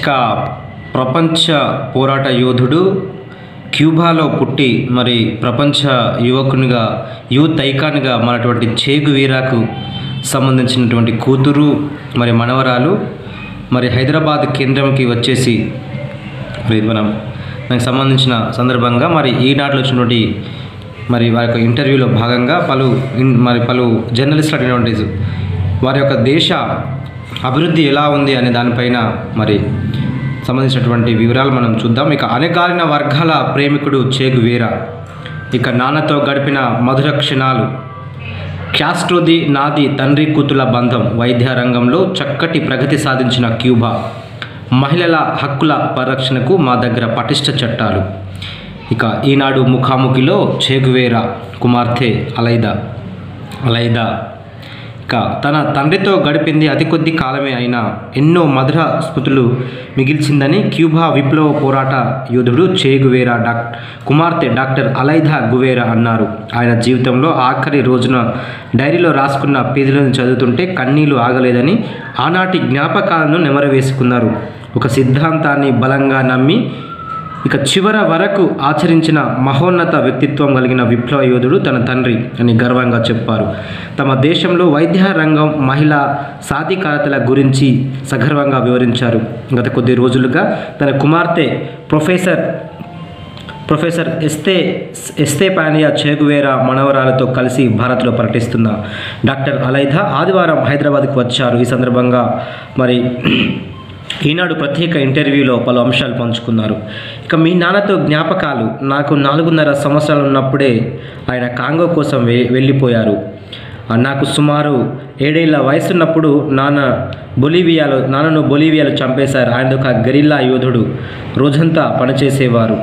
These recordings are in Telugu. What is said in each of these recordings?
ఇక ప్రపంచ పోరాట యోధుడు క్యూబాలో పుట్టి మరి ప్రపంచ యువకునిగా యూత్ ఐకాన్గా మనటువంటి చేగు వీరాకు సంబంధించినటువంటి కూతురు మరి మనవరాలు మరి హైదరాబాద్ కేంద్రంకి వచ్చేసి మరి మనం దానికి సంబంధించిన సందర్భంగా మరి ఈనాటిలో వచ్చినటువంటి మరి వారి యొక్క ఇంటర్వ్యూలో భాగంగా పలు ఇన్- మరి పలు జర్నలిస్టులు అడిగినటువంటి వారి యొక్క దేశ అభివృద్ధి ఎలా ఉంది అనే దానిపైన మరి సంబంధించినటువంటి వివరాలు మనం చూద్దాం ఇక అణగారిన వర్గాల ప్రేమికుడు చేగు వీర ఇక నాన్నతో గడిపిన మధుర క్షణాలు క్యాస్ట్రోది నాది తండ్రి కూతుల బంధం వైద్య రంగంలో చక్కటి ప్రగతి సాధించిన క్యూబా మహిళల హక్కుల పరిరక్షణకు మా దగ్గర పటిష్ట చట్టాలు ఇక ఈనాడు ముఖాముఖిలో చేగువేరా కుమార్తె అలైదా అలైదా ఇక తన తండ్రితో గడిపింది అతి కొద్ది కాలమే అయినా ఎన్నో మధుర స్మృతులు మిగిల్చిందని క్యూబా విప్లవ పోరాట యోధుడు చే గువేరా డాక్ కుమార్తె డాక్టర్ అలైదా గువేరా అన్నారు ఆయన జీవితంలో ఆఖరి రోజున డైరీలో రాసుకున్న పేజీలను చదువుతుంటే కన్నీళ్లు ఆగలేదని ఆనాటి జ్ఞాపకాలను నెమరవేసుకున్నారు ఒక సిద్ధాంతాన్ని బలంగా నమ్మి ఇక చివర వరకు ఆచరించిన మహోన్నత వ్యక్తిత్వం కలిగిన విప్లవ యోధుడు తన తండ్రి అని గర్వంగా చెప్పారు తమ దేశంలో వైద్య రంగం మహిళా సాధికారతల గురించి సగర్వంగా వివరించారు గత కొద్ది రోజులుగా తన కుమార్తె ప్రొఫెసర్ ప్రొఫెసర్ ఎస్తే ఎస్తేపానియా చేగువేరా మనవరాలతో కలిసి భారత్లో పర్యటిస్తున్న డాక్టర్ అలైధా ఆదివారం హైదరాబాద్కు వచ్చారు ఈ సందర్భంగా మరి ఈనాడు ప్రత్యేక ఇంటర్వ్యూలో పలు అంశాలు పంచుకున్నారు ఇక మీ నాన్నతో జ్ఞాపకాలు నాకు నాలుగున్నర సంవత్సరాలు ఉన్నప్పుడే ఆయన కాంగో కోసం వె వెళ్ళిపోయారు ఆ, నాకు సుమారు ఏడేళ్ల వయసున్నప్పుడు నాన్న బొలీవియాలో నాన్నను బొలీవియాలో చంపేశారు ఆయన ఒక గరిల్లా యోధుడు రోజంతా పనిచేసేవారు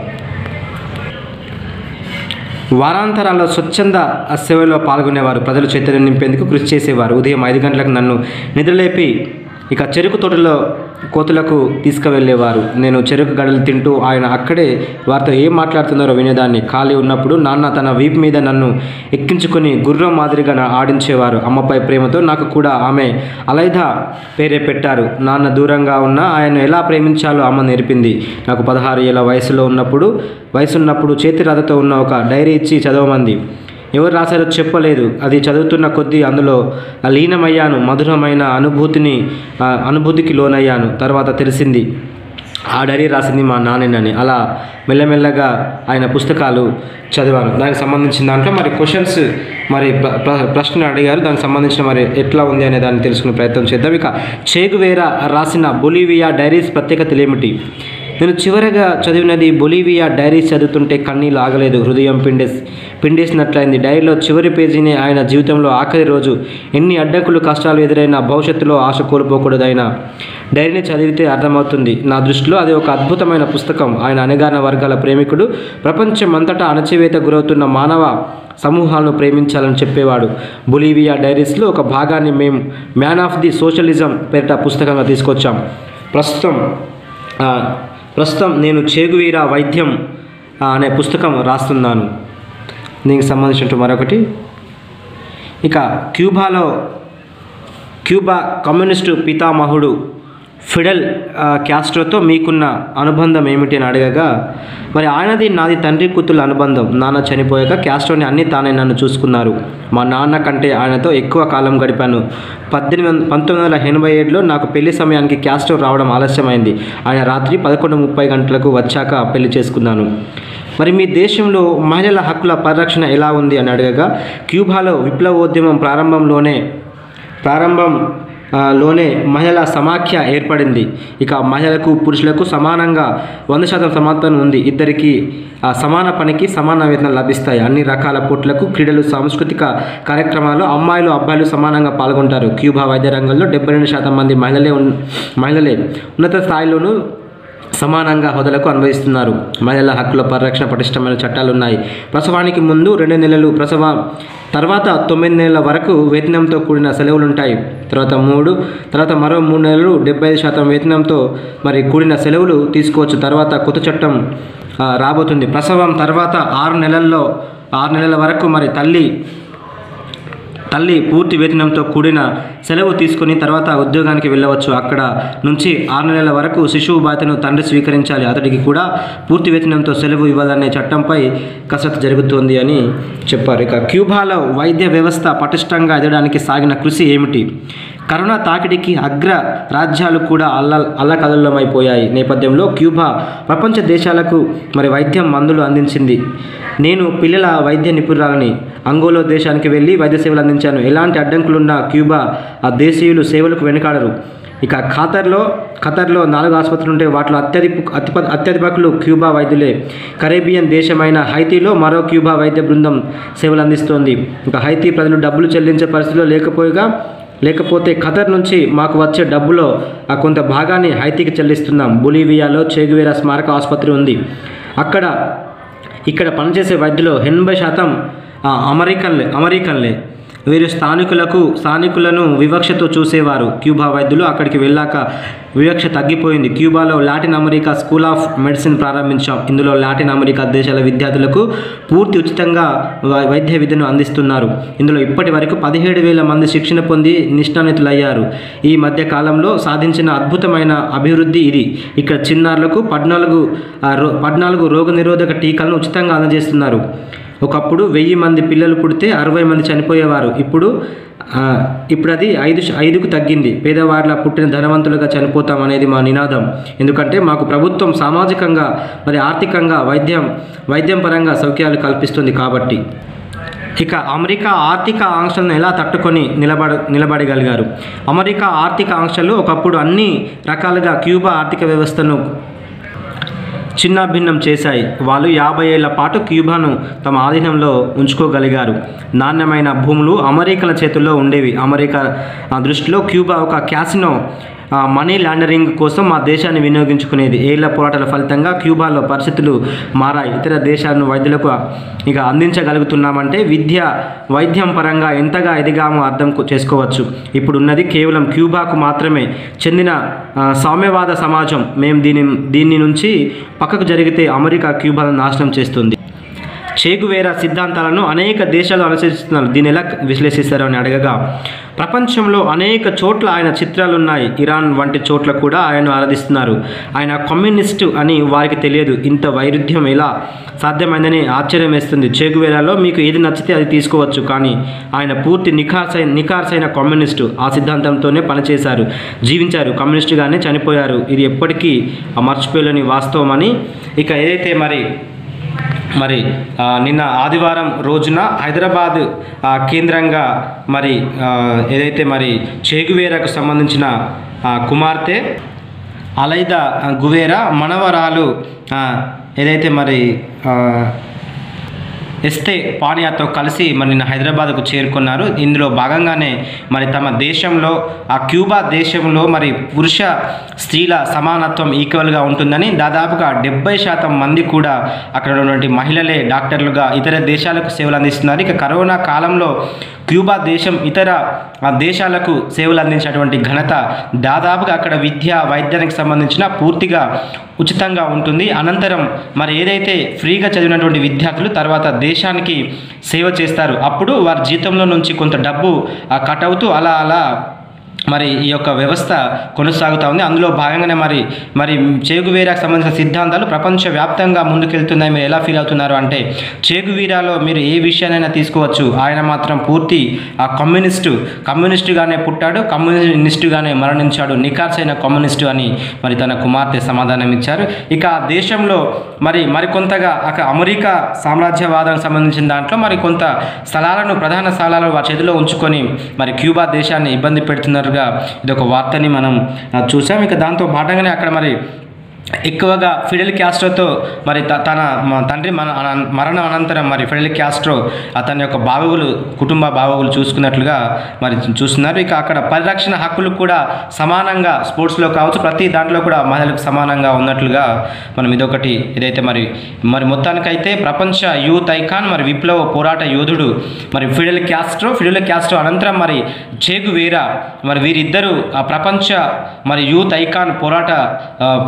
వారాంతరాల్లో స్వచ్ఛంద సేవలో పాల్గొనేవారు ప్రజలు చైతన్యం నింపేందుకు కృషి చేసేవారు ఉదయం ఐదు గంటలకు నన్ను నిద్రలేపి ఇక చెరుకు తోటలో కోతులకు తీసుకువెళ్ళేవారు నేను చెరుకు గడలు తింటూ ఆయన అక్కడే వారితో ఏం మాట్లాడుతున్నారో వినేదాన్ని ఖాళీ ఉన్నప్పుడు నాన్న తన వీపు మీద నన్ను ఎక్కించుకొని గుర్రం మాదిరిగా నా ఆడించేవారు అమ్మపై ప్రేమతో నాకు కూడా ఆమె అలైదా పేరే పెట్టారు నాన్న దూరంగా ఉన్న ఆయన ఎలా ప్రేమించాలో అమ్మ నేర్పింది నాకు పదహారు ఏళ్ళ వయసులో ఉన్నప్పుడు వయసున్నప్పుడు చేతి రాతతో ఉన్న ఒక డైరీ ఇచ్చి చదవమంది ఎవరు రాశారో చెప్పలేదు అది చదువుతున్న కొద్దీ అందులో లీనమయ్యాను మధురమైన అనుభూతిని ఆ, అనుభూతికి లోనయ్యాను తర్వాత తెలిసింది ఆ డైరీ రాసింది మా నాన్నని అలా మెల్లమెల్లగా ఆయన పుస్తకాలు చదివాను దానికి సంబంధించిన దాంట్లో మరి క్వశ్చన్స్ మరి ప్ర- ప్ర- ప్రశ్న అడిగారు దానికి సంబంధించిన మరి ఎట్లా ఉంది అనే దాన్ని తెలుసుకునే ప్రయత్నం చేద్దాం ఇక చేగువేరా రాసిన బొలీవియా డైరీస్ ప్రత్యేకతలు ఏమిటి నేను చివరగా చదివినది బొలీవియా డైరీస్ చదువుతుంటే కన్నీళ్ళు ఆగలేదు హృదయం పిండేసి పిండేసినట్లయింది డైరీలో చివరి పేజీని ఆయన జీవితంలో ఆఖరి రోజు ఎన్ని అడ్డంకులు కష్టాలు ఎదురైనా భవిష్యత్తులో ఆశ కోల్పోకూడదైన డైరీని చదివితే అర్థమవుతుంది నా దృష్టిలో అది ఒక అద్భుతమైన పుస్తకం ఆయన అనగాన వర్గాల ప్రేమికుడు ప్రపంచమంతటా అణచివేత గురవుతున్న మానవ సమూహాలను ప్రేమించాలని చెప్పేవాడు బొలీవియా డైరీస్లో ఒక భాగాన్ని మేము మ్యాన్ ఆఫ్ ది సోషలిజం పేరిట పుస్తకంగా తీసుకొచ్చాం ప్రస్తుతం ఆ, ప్రస్తుతం నేను చేగువీర వైద్యం ఆ, అనే పుస్తకం రాస్తున్నాను దీనికి సంబంధించిన మరొకటి ఇక క్యూబాలో క్యూబా కమ్యూనిస్టు పితామహుడు ఫిడెల్ ఆ, క్యాస్ట్రోతో మీకున్న అనుబంధం ఏమిటి అని అడగగా మరి ఆయనది నాది తండ్రి కూతుళ్ళ అనుబంధం నాన్న చనిపోయాక క్యాస్ట్రోని అన్ని తానే నన్ను చూసుకున్నారు మా నాన్న కంటే ఆయనతో ఎక్కువ కాలం గడిపాను పద్దెనిమిది వంద పంతొమ్మిది వందల ఎనభై ఏడులో నాకు పెళ్లి సమయానికి క్యాస్ట్రో రావడం ఆలస్యమైంది ఆయన రాత్రి పదకొండు ముప్పై గంటలకు వచ్చాక పెళ్లి చేసుకున్నాను మరి మీ దేశంలో మహిళల హక్కుల పరిరక్షణ ఎలా ఉంది అని అడగగా క్యూబాలో విప్లవోద్యమం ప్రారంభంలోనే ప్రారంభం ఆ, లోనే మహిళల సమాఖ్య ఏర్పడింది ఇక మహిళలకు పురుషులకు సమానంగా వంద శాతం సమానత్వం ఉంది ఇద్దరికి ఆ, సమాన పనికి సమాన వేతనం లభిస్తాయి అన్ని రకాల పోట్లకు క్రీడలు సాంస్కృతిక కార్యక్రమాల్లో అమ్మాయిలు అబ్బాయిలు సమానంగా పాల్గొంటారు క్యూబా వైద్య రంగంలో డెబ్బై రెండు శాతం మంది మహిళలే ఉన్ మహిళలే ఉన్నత స్థాయిలోనూ సమానంగా హోదాలకు అన్వయిస్తున్నారు మహిళల హక్కుల పరిరక్షణ పటిష్టమైన చట్టాలు ఉన్నాయి ప్రసవానికి ముందు రెండు నెలలు ప్రసవ తర్వాత తొమ్మిది నెలల వరకు వేతనంతో కూడిన సెలవులు ఉంటాయి తర్వాత మూడు తర్వాత మరో మూడు నెలలు డెబ్బై ఐదు శాతం వేతనంతో మరి కూడిన సెలవులు తీసుకోవచ్చు తర్వాత కొత్త చట్టం ఆ, రాబోతుంది ప్రసవం తర్వాత ఆరు నెలల్లో ఆరు నెలల వరకు మరి తల్లి తల్లి పూర్తి వేతనంతో కూడిన సెలవు తీసుకుని తర్వాత ఉద్యోగానికి వెళ్ళవచ్చు అక్కడ నుంచి ఆరు నెలల వరకు శిశువు బాధ్యతను తండ్రి స్వీకరించాలి అతడికి కూడా పూర్తి వేతనంతో సెలవు ఇవ్వాలనే చట్టంపై కసరత్తు జరుగుతోంది అని చెప్పారు ఇక క్యూబాలో వైద్య వ్యవస్థ పటిష్టంగా ఎదగడానికి సాగిన కృషి ఏమిటి కరోనా తాకిడికి అగ్ర రాజ్యాలు కూడా అల్ల అల్లకల్లోలమైపోయాయి నేపథ్యంలో క్యూబా ప్రపంచ దేశాలకు మరి వైద్యం మందులు అందించింది నేను పిల్లల వైద్య నిపుణురాలని అంగోలో దేశానికి వెళ్ళి వైద్య సేవలు అందించాను ఎలాంటి అడ్డంకులున్నా క్యూబా ఆ దేశీయులు సేవలకు వెనుకాడరు ఇక ఖాతర్లో ఖతర్లో నాలుగు ఆసుపత్రులు ఉంటే వాటిలో అత్యధిక అతిప అత్యధిపకులు క్యూబా వైద్యులే కరేబియన్ దేశమైన హైతీలో మరో క్యూబా వైద్య బృందం సేవలు అందిస్తోంది ఇక హైతీ ప్రజలు డబ్బులు చెల్లించే పరిస్థితిలో లేకపోయిగా లేకపోతే ఖతర్ నుంచి మాకు వచ్చే డబ్బులో ఆ కొంత భాగాన్ని హైతీకి చెల్లిస్తున్నాం బొలీవియాలో చేగువేరా స్మారక ఆసుపత్రి ఉంది అక్కడ ఇక్కడ పనిచేసే వైద్యులు ఎనభై శాతం ఆ, అమెరికన్లే అమెరికన్లే వీరు స్థానికులకు స్థానికులను వివక్షతో చూసేవారు క్యూబా వైద్యులు అక్కడికి వెళ్ళాక వివక్ష తగ్గిపోయింది క్యూబాలో Latin America school of medicine ప్రారంభించాం ఇందులో లాటిన్ అమెరికా దేశాల విద్యార్థులకు పూర్తి ఉచితంగా వై- వైద్య విద్యను అందిస్తున్నారు ఇందులో ఇప్పటి వరకు పదిహేడు వేల మంది శిక్షణ పొంది నిష్ణానితులయ్యారు ఈ మధ్య కాలంలో సాధించిన అద్భుతమైన అభివృద్ధి ఇది ఇక్కడ చిన్నారులకు పద్నాలుగు ఆ, రో పద్నాలుగు రోగనిరోధక టీకాలను ఉచితంగా అందజేస్తున్నారు ఒకప్పుడు వెయ్యి మంది పిల్లలు పుడితే అరవై మంది చనిపోయేవారు ఇప్పుడు ఆ, ఇప్పుడు అది ఐదు శ- ఐదుకు తగ్గింది పేదవారిలా పుట్టిన ధనవంతులుగా చనిపోతాం అనేది మా నినాదం ఎందుకంటే మాకు ప్రభుత్వం సామాజికంగా మరి ఆర్థికంగా వైద్యం వైద్యం పరంగా సౌఖ్యాలు కల్పిస్తుంది కాబట్టి ఇక అమెరికా ఆర్థిక ఆంక్షలను ఎలా తట్టుకొని నిలబడ నిలబడగలిగారు అమెరికా ఆర్థిక ఆంక్షలు ఒకప్పుడు అన్ని రకాలుగా క్యూబా ఆర్థిక వ్యవస్థను చిన్నాభిన్నం చేశాయి వాళ్ళు యాభై ఏళ్ల పాటు క్యూబాను తమ ఆధీనంలో ఉంచుకోగలిగారు నాణ్యమైన భూములు అమెరికల చేతుల్లో ఉండేవి అమెరికా ఆ, దృష్టిలో క్యూబా ఒక క్యాసినో ఆ, మనీ లాండరింగ్ కోసం మా దేశాన్ని వినియోగించుకునేది ఏళ్ల పోరాటాల ఫలితంగా క్యూబాలో పరిస్థితులు మారాయి ఇతర దేశాలను వైద్యులకు ఇక అందించగలుగుతున్నామంటే విద్య వైద్యం పరంగా ఎంతగా ఎదిగామో అర్థం కు- చేసుకోవచ్చు ఇప్పుడు ఉన్నది కేవలం క్యూబాకు మాత్రమే చెందిన ఆ, సామ్యవాద సమాజం మేము దీని దీని నుంచి పక్కకు జరిగితే అమెరికా క్యూబాను నాశనం చేస్తుంది చేగువేరా సిద్ధాంతాలను అనేక దేశాలు అనుసరిస్తున్నారు దీన్ని ఎలా విశ్లేషిస్తారు అని అడగగా ప్రపంచంలో అనేక చోట్ల ఆయన చిత్రాలు ఉన్నాయి ఇరాన్ వంటి చోట్ల కూడా ఆయన ఆరాధిస్తున్నారు ఆయన కమ్యూనిస్టు అని వారికి తెలియదు ఇంత వైరుధ్యం ఎలా సాధ్యమైందని ఆశ్చర్యం వేస్తుంది చేగువేరాలో మీకు ఏది నచ్చితే అది తీసుకోవచ్చు కానీ ఆయన పూర్తి నిఖార్సైన నిఖార్సైన కమ్యూనిస్టు ఆ సిద్ధాంతంతోనే పనిచేశారు జీవించారు కమ్యూనిస్టుగానే చనిపోయారు ఇది ఎప్పటికీ మర్చిపోలేని వాస్తవం అని ఇక ఏదైతే మరి మరి ఆ, నిన్న ఆదివారం రోజున హైదరాబాద్ ఆ, కేంద్రంగా మరి ఆ, ఏదైతే మరి చేగువేరకు సంబంధించిన ఆ, కుమార్తె అలైద గువేరా మనవరాలు ఆ, ఏదైతే మరి ఆ, ఎస్తే పానియాతో కలిసి మరి నిన్న హైదరాబాద్కు చేరుకున్నారు ఇందులో భాగంగానే మరి తమ దేశంలో ఆ క్యూబా దేశంలో మరి పురుష స్త్రీల సమానత్వం ఈక్వల్గా ఉంటుందని దాదాపుగా డెబ్బై శాతం మంది కూడా అక్కడ ఉన్నటువంటి మహిళలే డాక్టర్లుగా ఇతర దేశాలకు సేవలు అందిస్తున్నారు ఇక కరోనా కాలంలో క్యూబా దేశం ఇతర ఆ దేశాలకు సేవలు అందించినటువంటి ఘనత దాదాపుగా అక్కడ విద్య వైద్యానికి సంబంధించిన పూర్తిగా ఉచితంగా ఉంటుంది అనంతరం మరి ఏదైతే ఫ్రీగా చదివినటువంటి విద్యార్థులు తర్వాత దేశానికి సేవ చేస్తారు అప్పుడు వారి జీతంలో నుంచి కొంత డబ్బు ఆ, కట్ అవుతూ అలా అలా మరి ఈ యొక్క వ్యవస్థ కొనసాగుతూ ఉంది అందులో భాగంగానే మరి మరి చేగువీరాకు సంబంధించిన సిద్ధాంతాలు ప్రపంచవ్యాప్తంగా ముందుకెళ్తున్నాయి మీరు ఎలా ఫీల్ అవుతున్నారు అంటే చేగువీరాలో మీరు ఏ విషయానైనా తీసుకోవచ్చు ఆయన మాత్రం పూర్తి ఆ కమ్యూనిస్టు కమ్యూనిస్టుగానే పుట్టాడు కమ్యూనిస్టుగానే మరణించాడు నికార్సైన కమ్యూనిస్టు అని మరి తన కుమార్తె సమాధానం ఇచ్చారు ఇక ఆ దేశంలో మరి మరికొంతగా అక్కడ అమెరికా సామ్రాజ్యవాదానికి సంబంధించిన దాంట్లో మరి కొంత స్థలాలను ప్రధాన స్థలాలను వారి చేతిలో ఉంచుకొని మరి క్యూబా దేశాన్ని ఇబ్బంది పెడుతున్నట్టుగా ఇది ఒక వార్తని మనం ఆ, చూసాం ఇక దాంతో పాటుగానే అక్కడ మరి ఎక్కువగా ఫిడెల్ క్యాస్ట్రోతో మరి త- తన మ- తండ్రి మన అన- మరణం అనంతరం మరి ఫిడెల్ క్యాస్ట్రో అతని యొక్క బావగులు కుటుంబ బావగులు చూసుకున్నట్లుగా మరి చూస్తున్నారు ఇక అక్కడ పరిరక్షణ హక్కులు కూడా సమానంగా స్పోర్ట్స్లో కావచ్చు ప్రతి దాంట్లో కూడా మహిళలకు సమానంగా ఉన్నట్లుగా మనం ఇదొకటి ఇదైతే మరి మరి మొత్తానికైతే ప్రపంచ యూత్ ఐకాన్ మరి విప్లవ పోరాట యోధుడు మరి ఫిడెల్ క్యాస్ట్రో ఫిడెల్ క్యాస్ట్రో అనంతరం మరి చేగు వీరా మరి వీరిద్దరూ ఆ ప్రపంచ మరి యూత్ ఐకాన్ పోరాట ఆ, పోరాట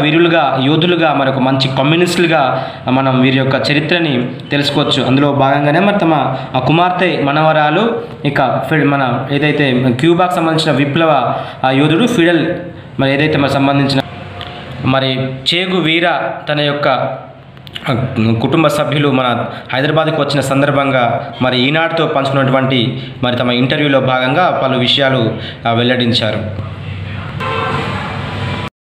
వీరులుగా యోధులుగా మరి ఒక మంచి కమ్యూనిస్టులుగా మనం వీరి యొక్క చరిత్రని తెలుసుకోవచ్చు అందులో భాగంగానే మరి తమ ఆ కుమార్తె మనవరాలు ఇక ఫిడ్ మన ఏదైతే క్యూబాకు సంబంధించిన విప్లవ ఆ యోధుడు ఫిడల్ మరి ఏదైతే మరి సంబంధించిన మరి చేగు వీర తన యొక్క ఆ, కుటుంబ సభ్యులు మన హైదరాబాద్కు వచ్చిన సందర్భంగా మరి ఈనాడుతో పంచుకున్నటువంటి మరి తమ ఇంటర్వ్యూలో భాగంగా పలు విషయాలు ఆ, వెల్లడించారు